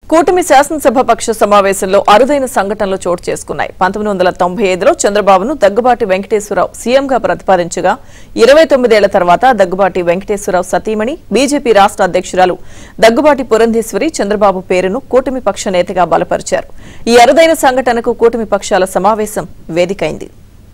కూటమి శాసనసభ పక్ష సమావేశంలో అరుదైన సంఘటనలు చోటు చేసుకున్నాయి పంతొమ్మిది వందల తొంభై ఐదులో చంద్రబాబును దగ్గుబాటి వెంకటేశ్వరరావు సీఎంగా ప్రతిపాదించగా ఇరవై తొమ్మిదేళ్ల తర్వాత దగ్గుబాటి వెంకటేశ్వరరావు సతీమణి బీజేపీ రాష్ట్ర అధ్యక్షురాలు దగ్గుబాటి పురంధేశ్వరి చంద్రబాబు పేరును కూటమి పక్ష నేతగా బలపరిచారు ఈ అరుదైన సంఘటనకు కూటమి పక్షాల సమావేశం వేదికైంది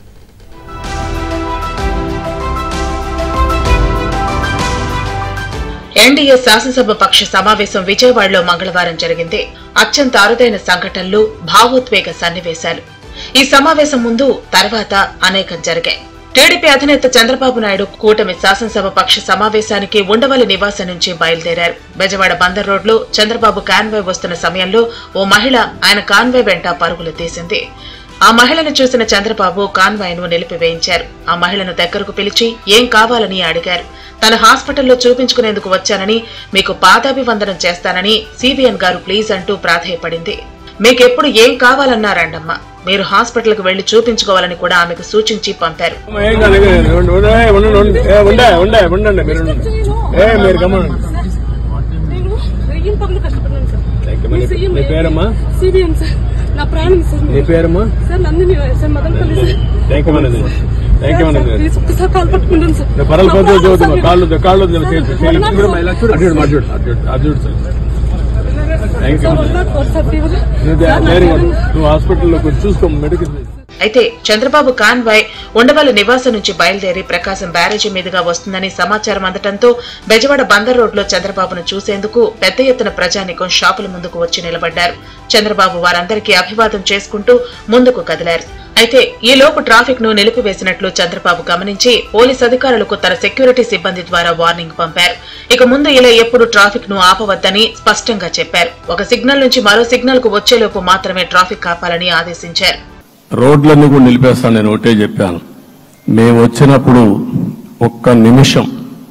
ఎన్డీఏ శాసనసభ పక్ష సమావేశం విజయవాడలో మంగళవారం జరిగింది అత్యంత అరుదైన సంఘటనలు భావోద్వేగ సన్నివేశాలు ఈ సమావేశం ముందు తర్వాత అనేకం జరిగాయి టీడీపీ అధినేత చంద్రబాబు నాయుడు కూటమి శాసనసభ పక్ష సమావేశానికి ఉండవల్లి నివాసం నుంచి బయలుదేరారు బెజవాడ బందర్ రోడ్లో చంద్రబాబు కాన్వాయ్ వస్తున్న సమయంలో ఓ మహిళ ఆయన కాన్వాయ్ వెంట పరుగులు తీసింది ఆ మహిళను చూసిన చంద్రబాబు కాన్వాయ్ ను నిలిపివేయించారు ఆ మహిళను దగ్గరకు పిలిచి ఏం కావాలని అడిగారు తన హాస్పిటల్లో చూపించుకునేందుకు వచ్చానని మీకు పాదాభివందనం చేస్తానని సిబిఎన్ గారు ప్లీజ్ అంటూ ప్రాధేయపడింది మీకెప్పుడు ఏం కావాలన్నారండమ్మ మీరు హాస్పిటల్కు వెళ్లి చూపించుకోవాలని కూడా ఆమెకు సూచించి పంపారు ఏం కాదు, ఏం కాదు. ఉండు, ఉండు, ఏ, ఉండు, ఉండు. ఏ, ఉండే ఉండే ఉండండి మీరు ఉండండి. ఏ మీరు గమనండి నేను వెయ్యి పనులు కష్టపడ్డాను సార్ Thank you. మీ నీ- సీఎం నీ పేరమ్మా సిబిఎన్ సార్ నా ప్రాణం సార్ నీ పేరమ్మా sir Nandini sir Madanapalli sir thank you మనది థ్యాంక్ యూ సార్, మనది ప్లీజ్ ఒక్కసారి కాల్ పట్టుకుంటాను సార్ నువ్వు పర్వాలేదు నా పొద్దు ప్రాణం చదువుతున్నా సార్ కాళ్ళు కాళ్ళు చేయాలి వన్ నాట్ ఫోర్. అటు చూడు అటు చూడు అటు చూడు అటు చూడు sir thank you sir one nought four sir తీవ్ర. నువ్వు సార్, నా ధైర్యంగా ప్రాణం- ఉండు. నువ్వు హాస్పిటల్లో కొంచెం చూసుకో మెడికల్ అయితే చంద్రబాబు కాన్వాయ్ ఉండవల్లి నివాసం నుంచి బయలుదేరి ప్రకాశం బ్యారేజీ మీదుగా వస్తుందని సమాచారం అందటంతో బెజవాడ బందర్ రోడ్లో చంద్రబాబును చూసేందుకు పెద్ద ఎత్తున ప్రజానికం షాపుల ముందుకు వచ్చి నిలబడ్డారు చంద్రబాబు వారందరికీ అభివాదం చేసుకుంటూ ముందుకు కదిలారు అయితే ఈ లోపు ట్రాఫిక్ ను నిలిపివేసినట్లు చంద్రబాబు గమనించి పోలీస్ అధికారులకు తన సెక్యూరిటీ సిబ్బంది ద్వారా వార్నింగ్ పంపారు ఇక ముందు ఇలా ఎప్పుడు ట్రాఫిక్ ను ఆపవద్దని స్పష్టంగా చెప్పారు ఒక సిగ్నల్ నుంచి మరో సిగ్నల్ కు వచ్చేలోపు మాత్రమే ట్రాఫిక్ ఆపాలని ఆదేశించారు రోడ్లన్నీ కూడా నిలిపేస్తాను నేను ఒకటే చెప్పాను మేము వచ్చినప్పుడు ఒక్క నిమిషం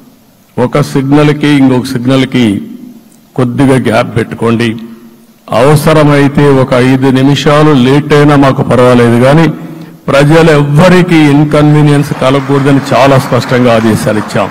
ఒక సిగ్నల్కి ఇంకొక సిగ్నల్కి కొద్దిగా గ్యాప్ పెట్టుకోండి అవసరమైతే ఒక ఐదు నిమిషాలు లేట్ అయినా మాకు పర్వాలేదు కానీ ప్రజలు ఎవ్వరికీ ఇన్కన్వీనియన్స్ కలగకూడదని చాలా స్పష్టంగా ఆదేశాలు ఇచ్చాం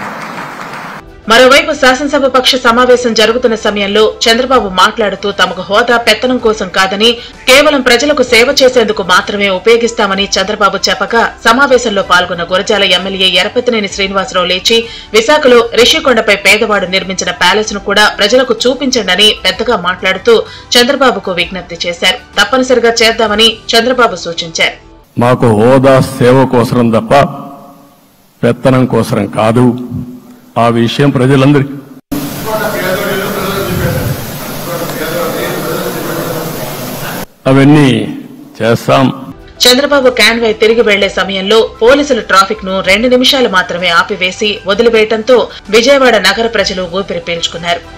మరోవైపు శాసనసభ పక్ష సమావేశం జరుగుతున్న సమయంలో చంద్రబాబు మాట్లాడుతూ తమకు హోదా పెత్తనం కోసం కాదని కేవలం ప్రజలకు సేవ చేసేందుకు మాత్రమే ఉపయోగిస్తామని చంద్రబాబు చెప్పగా సమావేశంలో పాల్గొన్న గురజాల ఎమ్మెల్యే ఎరపతినేని శ్రీనివాసరావు లేచి విశాఖలో రిషికొండపై పేదవాడు నిర్మించిన ప్యాలెస్ ను కూడా ప్రజలకు చూపించండని పెద్దగా మాట్లాడుతూ చంద్రబాబుకు విజ్ఞప్తి చేశారు తప్పనిసరిగా చేద్దామని చంద్రబాబు సూచించారు మాకు హోదా సేవ కోసరం తప్ప పెత్తనం కోసరం కాదు ఆ విషయం ప్రజలందరికీ అవన్నీ చేస్తాం చంద్రబాబు కాన్వాయ్ తిరిగి వెళ్లే సమయంలో పోలీసులు ట్రాఫిక్ ను రెండు నిమిషాలు మాత్రమే ఆపివేసి వదిలివేయటంతో విజయవాడ నగర ప్రజలు ఊపిరి పీల్చుకున్నారు